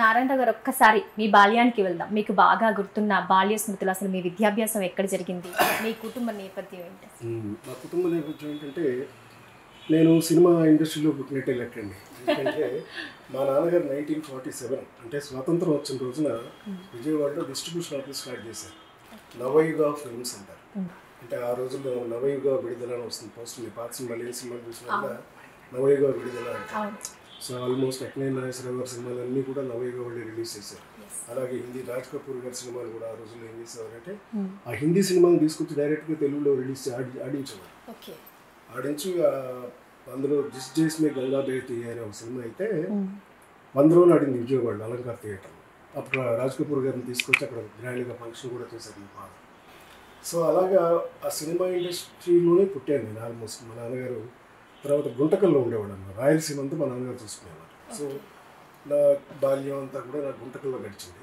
నారాయణరావు గారు ఒక్కసారి మీ బాల్యానికి వెళ్దాం మీకు బాగా గుర్తున్న బాల్య స్మృతులు అసలు మీ విద్యాభ్యాసం ఎక్కడ జరిగింది మీ కుటుంబ నేపథ్యం ఏంటి మ్మ్. మా కుటుంబ నేపథ్యం ఏంటంటే నేను సినిమా ఇండస్ట్రీలో పుట్టినట్టే లెక్కండి ఎందుకంటే మా నాన్నగారు నైన్టీన్ ఫార్టీ సెవెన్ అంటే స్వాతంత్రం వచ్చిన రోజున విజయవాడలో డిస్ట్రిబ్యూషన్ ఆఫీస్ స్టార్ట్ చేశారు నవయుగ ఫిల్మ్స్ అంటారు అంటే ఆ రోజుల్లో నవయుగ విడుదల అని వస్తుంది పోస్ట్ మీ పాత సినిమాలు ఏ సినిమాలు చూసినా కూడా నవయుగ విడుదల అంటారు అవును సో ఆల్మోస్ట్ అక్కినే నాగేశ్వరరావు గారి సినిమాలు అన్నీ కూడా నవయుగ వాళ్ళు రిలీజ్ చేశారు అలాగే హిందీ రాజ్ కపూర్ గారి సినిమాలు కూడా ఆ రోజుల్లో ఏం చేసేవారంటే ఆ హిందీ సినిమాని తీసుకొచ్చి డైరెక్ట్గా తెలుగులో రిలీజ్ ఆడి ఆడించేవారు ఓకే ఆడించి ఆ అందులో జిస్ జేస్ మే గంగా బేతి అనే ఒక సినిమా అయితే వంద రోజులు ఆడింది విజయవాడ అలంకార్ థియేటర్ అప్పుడు రాజ్ కపూర్ గారిని తీసుకొచ్చి అక్కడ గ్రాండ్గా ఫంక్షన్ కూడా చేశారు మా ఫాదర్ సో అలాగా ఆ సినిమా ఇండస్ట్రీలోనే పుట్టాను నేను ఆల్మోస్ట్ మా నాన్నగారు తర్వాత గుంటకల్లో ఉండేవాడు అన్నమాట రాయలసీమ అంతా మా నాన్నగారు చూసుకునేవారు సో నా బాల్యం అంతా కూడా నా గుంటకల్లో గడిచింది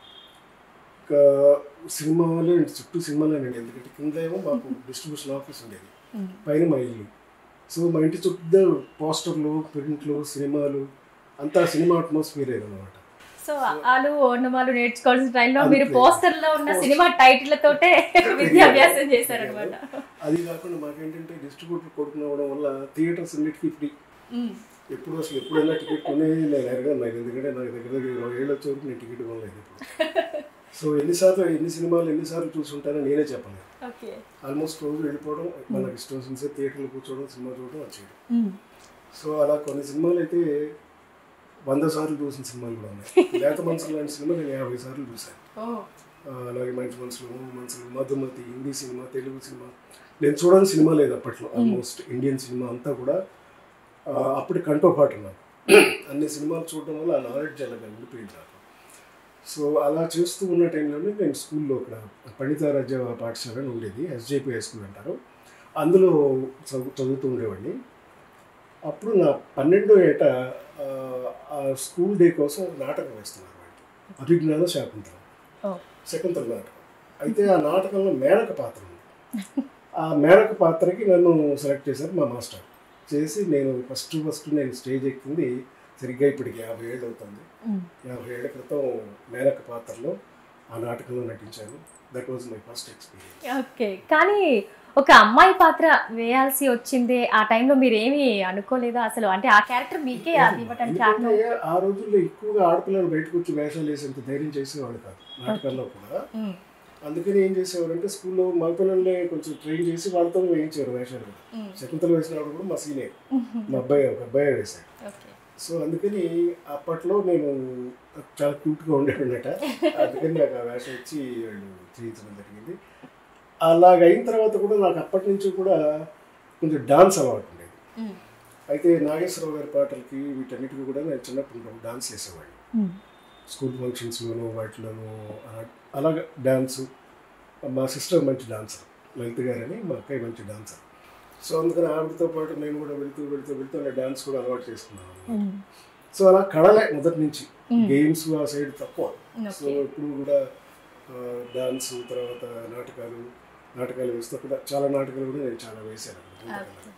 ఇంకా సినిమాలో చుట్టూ సినిమాలే నేను ఎందుకంటే కింద ఏమో మాకు డిస్ట్రిబ్యూషన్ ఆఫీస్ ఉండేది పైన మా ఇల్లు సో మా ఇంటి చుట్టూ పోస్టర్లు ప్రింట్లు సినిమాలు అంతా సినిమా అట్మాస్ఫియర్ అనమాట సో ఆలు ఓనమాలు నేర్చుకోవాల్సిన టైంలో మీరు అంతే. పోస్టర్ లో ఉన్న సినిమా టైటిల్ తోటే విద్యాభ్యాసం చేశారనమాట అది కాకుండా మాకేంటంటే డిస్ట్రిబ్యూటర్ కొడుకుని అవ్వడం వల్ల థియేటర్స్ అన్నిటికీ ఫ్రీ ఎప్పుడు అసలు ఎప్పుడైనా టికెట్ కొనేది నేను ఎరగాను నాకు ఎందుకంటే నాకు దగ్గర దగ్గర ఇరవై ఏళ్ళు వచ్చే వరకు నేను టికెట్ కొనలేదు ఇప్పుడు సో ఎన్నిసార్లు ఎన్ని సినిమాలు ఎన్నిసార్లు చూసుంటానో నేనే చెప్పలేదు ఓకే ఆల్మోస్ట్ రోజు వెళ్ళిపోవడం మనకి ఇష్టం వచ్చిన థియేటర్లో కూర్చోవడం సినిమా చూడడం వచ్చేయడం సో అలా కొన్ని సినిమాలు అయితే వంద సార్లు చూసిన సినిమాలు కూడా ఉన్నాయి లేత మనసులు లాంటి సినిమా నేను యాభై సార్లు చూశాను ఆ, అలాగే మంచి మనసులు మూడు మనసులు మధుమతి హిందీ సినిమా తెలుగు సినిమా నేను చూడని సినిమా లేదు అప్పట్లో ఆల్మోస్ట్ ఇండియన్ సినిమా అంతా కూడా ఆ, అప్పటి కంటోపాటు నాకు అన్ని సినిమాలు చూడడం వల్ల ఆ నాలెడ్జ్ అలాగే ఉండిపోయింది నాకు సో అలా చేస్తూ ఉన్న టైంలోనే నేను స్కూల్లో ఇక్కడ పండితారాజ్య పాఠశాల అని ఉండేది ఎస్జేపీ హై స్కూల్ అంటారు అందులో చదువు చదువుతూ ఉండేవాడిని అప్పుడు నా పన్నెండో ఏట ఆ, ఆ స్కూల్ డే కోసం నాటకం వేస్తున్నారు వాళ్ళు అభిజ్ఞాన శాకుంతలం శకుంతల నాటకం అయితే ఆ నాటకంలో మేనక పాత్ర ఉంది ఆ మేనక పాత్రకి నన్ను సెలెక్ట్ చేశారు మా మాస్టర్ చేసి నేను ఫస్ట్ ఫస్ట్ నేను స్టేజ్ ఎక్కింది సరిగ్గా ఇప్పటికి యాభై ఏళ్ళు అవుతుంది యాభై ఏళ్ళ క్రితం మేనక పాత్రలో ఆ నాటకంలో నటించాను that was my first experience okay కానీ ఒక అమ్మాయి పాత్ర వేయాల్సి వచ్చింది ఆ టైంలో మీరు ఏమీ అనుకోలేదా అసలు అంటే ఆ క్యారెక్టర్ మీకే అది ఇవ్వటానికి కారణం ఎందుకంటే ఆ రోజుల్లో ఎక్కువగా ఆడపిల్లలు బయటకు వచ్చి వేషాలు వేసేంత ధైర్యం చేసేవాళ్ళు కాదు నాటకాల్లో కూడా ఉమ్, అందుకని ఏం చేసేవారంటే స్కూల్లో మగపిల్లల్ని కొంచెం ట్రైన్ చేసి వాళ్ళతో వేయించారు వేషాలు కూడా ఉమ్, శకుంతల వేసినప్పుడు కూడా మా సీనియర్ మా అబ్బాయి ఒక అబ్బాయి వేశాడు ఓకే సో అందుకని అప్పట్లో నేను చాలా క్యూట్గా ఉండేవాడట అందుకని నాకు ఆ వేషం ఇచ్చి వాళ్ళు చేయించడం జరిగింది అలాగ అయిన తర్వాత కూడా నాకు అప్పటి నుంచి కూడా కొంచెం డాన్స్ అలవాటు ఉండేది ఉమ్, అయితే నాగేశ్వరరావు గారి పాటలకి వీటన్నిటికీ కూడా నేను చిన్నప్పుడు డాన్స్ చేసేవాడిని ఉమ్, స్కూల్ ఫంక్షన్స్లోనూ వాటిలోనూ అలా- అలాగ డాన్సు మా సిస్టర్ మంచి డాన్సర్ లలిత గారని మా అక్కయ్య మంచి డాన్సర్ సో అందుకని ఆవిడతో పాటు నేను కూడా వెళుతూ వెళుతూ వెళుతూ అలా డాన్స్ కూడా అలవాటు చేసుకున్నాను అన్నమాట. ఉమ్, సో అలా కళలే మొదటి నుంచి Hmm. గేమ్స్ ఆ సైడ్ తక్కువ సో ఓకే ఇప్పుడు కూడా డాన్స్ తర్వాత నాటకాలు నాటకాలు వేస్తూ కూడా చాలా నాటకాలు కూడా నేను చాలా వేశాను అన్నమాట.